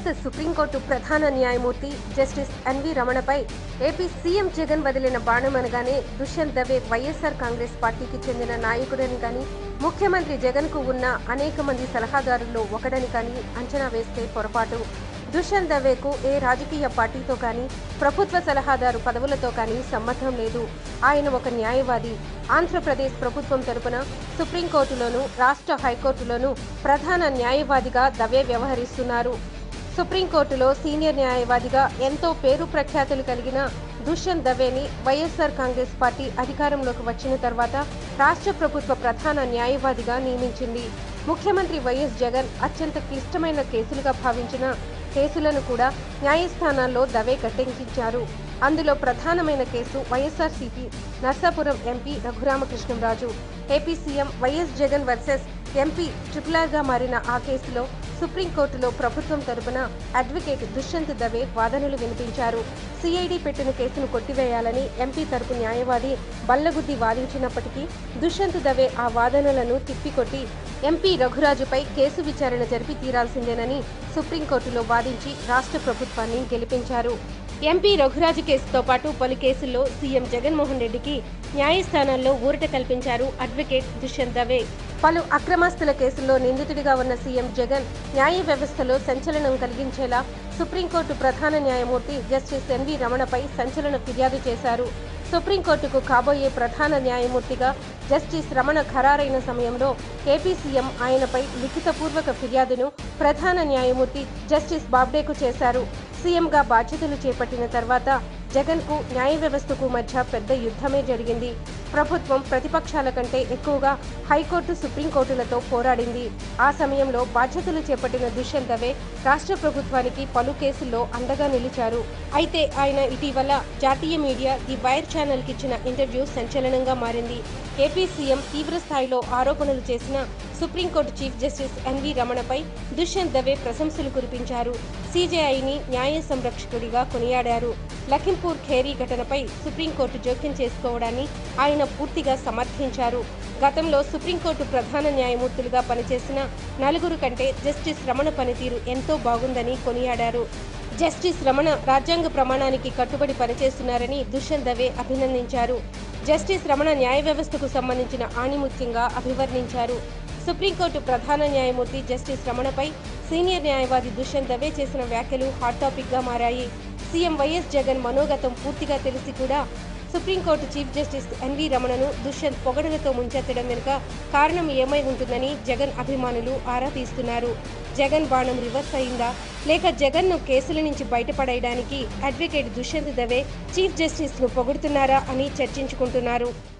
భారత సుప్రీంకోర్టు ప్రధాన న్యాయమూర్తి జస్టిస్ ఎన్వి రమణపై ఏపీ సీఎం జగన్ వదిలిన బాణం అనగానే దుష్యంత్ దవే వైఎస్ఆర్ కాంగ్రెస్ పార్టీకి చెందిన నాయకుడని కానీ ముఖ్యమంత్రి జగన్కు ఉన్న అనేక మంది సలహాదారుల్లో ఒకడని కానీ అంచనా వేస్తే పొరపాటు దుష్యంత్ దవేకు ఏ రాజకీయ పార్టీతో కానీ ప్రభుత్వ సలహాదారు పదవులతో కానీ సంబంధం లేదు ఆయన ఒక న్యాయవాది ఆంధ్రప్రదేశ్ ప్రభుత్వం తరపున సుప్రీంకోర్టులోను రాష్ట్ర హైకోర్టులోను ప్రధాన న్యాయవాదిగా దవే వ్యవహరిస్తున్నారు సుప్రీంకోర్టులో సీనియర్ న్యాయవాదిగా ఎంతో పేరు ప్రఖ్యాతులు కలిగిన దుష్యంత్ దవేని వైఎస్ఆర్ కాంగ్రెస్ పార్టీ అధికారంలోకి వచ్చిన తర్వాత రాష్ట్ర ప్రభుత్వ ప్రధాన న్యాయవాదిగా నియమించింది ముఖ్యమంత్రి వైఎస్ జగన్ అత్యంత క్లిష్టమైన కేసులుగా భావించిన కేసులను కూడా న్యాయస్థానాల్లో దవే కట్టెంకించారు అందులో ప్రధానమైన case YSRCP Narsapuram MP Raghurama Krishnam Raju AP CM YS Jagan versus MP ట్రిపులర్గా మారిన ఆ కేసులో సుప్రీంకోర్టులో ప్రభుత్వం తరపున అడ్వకేట్ దుష్యంత్ దవే వాదనలు వినిపించారు సిఐడి పెట్టిన కేసును కొట్టివేయాలని ఎంపీ తరపు న్యాయవాది బల్లగుద్ది వాదించినప్పటికీ దుష్యంత్ దవే ఆ వాదనలను తిప్పికొట్టి ఎంపీ రఘురాజుపై కేసు విచారణ జరిపి తీరాల్సిందేనని సుప్రీంకోర్టులో వాదించి రాష్ట్ర ప్రభుత్వాన్ని గెలిపించారు ఎంపీ రఘురాజు కేసుతో పాటు పలు కేసుల్లో సీఎం జగన్మోహన్ రెడ్డికి న్యాయస్థానాల్లో ఊరట కల్పించారు అడ్వకేట్ దుష్యంత్ దవే పలు అక్రమాస్తుల కేసుల్లో నిందితుడిగా ఉన్న సీఎం జగన్ న్యాయ వ్యవస్థలో సంచలనం కలిగించేలా సుప్రీంకోర్టు ప్రధాన న్యాయమూర్తి జస్టిస్ ఎన్వి రమణపై సంచలన ఫిర్యాదు చేశారు సుప్రీంకోర్టుకు కాబోయే ప్రధాన న్యాయమూర్తిగా జస్టిస్ రమణ ఖరారైన సమయంలో ఏపీ సీఎం ఆయనపై లిఖితపూర్వక ఫిర్యాదును ప్రధాన న్యాయమూర్తి జస్టిస్ బాబ్డేకు చేశారు సీఎంగా బాధ్యతలు చేపట్టిన తర్వాత జగన్కు న్యాయ వ్యవస్థకు మధ్య పెద్ద యుద్ధమే జరిగింది ప్రభుత్వం ప్రతిపక్షాల కంటే ఎక్కువగా హైకోర్టు సుప్రీంకోర్టులతో పోరాడింది ఆ సమయంలో బాధ్యతలు చేపట్టిన దుష్యంత్ దవే రాష్ట్ర ప్రభుత్వానికి పలు కేసుల్లో అండగా నిలిచారు అయితే ఆయన ఇటీవల జాతీయ మీడియా ది వైర్ ఛానల్కి ఇచ్చిన ఇంటర్వ్యూ సంచలనంగా మారింది ఏపీ సీఎం తీవ్ర స్థాయిలో ఆరోపణలు చేసిన సుప్రీంకోర్టు చీఫ్ జస్టిస్ ఎన్వి రమణపై దుష్యంత్ దవే ప్రశంసలు కురిపించారు సీజేఐని న్యాయ సంరక్షకుడిగా కొనియాడారు లఖింపూర్ ఖేరీ ఘటనపై సుప్రీంకోర్టు జోక్యం చేసుకోవడాన్ని ఆయన పూర్తిగా సమర్థించారు గతంలో సుప్రీంకోర్టు ప్రధాన న్యాయమూర్తులుగా పనిచేసిన నలుగురు కంటే జస్టిస్ రమణ పనితీరు ఎంతో బాగుందని కొనియాడారు జస్టిస్ రమణ రాజ్యాంగ ప్రమాణానికి కట్టుబడి పనిచేస్తున్నారని దుష్యంత్ దవే అభినందించారు జస్టిస్ రమణ న్యాయ వ్యవస్థకు సంబంధించిన ఆణిముత్యంగా అభివర్ణించారు సుప్రీంకోర్టు ప్రధాన న్యాయమూర్తి జస్టిస్ రమణపై సీనియర్ న్యాయవాది దుష్యంత్ దవే చేసిన వ్యాఖ్యలు హాట్ టాపిక్గా మారాయి సీఎం వైఎస్ జగన్ మనోగతం పూర్తిగా తెలిసి కూడా సుప్రీంకోర్టు చీఫ్ జస్టిస్ ఎన్వి రమణను దుష్యంత్ పొగడలతో ముంచెత్తడం వెనుక కారణం ఏమై ఉంటుందని జగన్ అభిమానులు ఆరా తీస్తున్నారు జగన్ బాణం రివర్స్ అయిందా లేక జగన్ను కేసుల నుంచి బయటపడేయడానికి అడ్వకేట్ దుష్యంత్ దవే చీఫ్ జస్టిస్ను పొగుడుతున్నారా అని చర్చించుకుంటున్నారు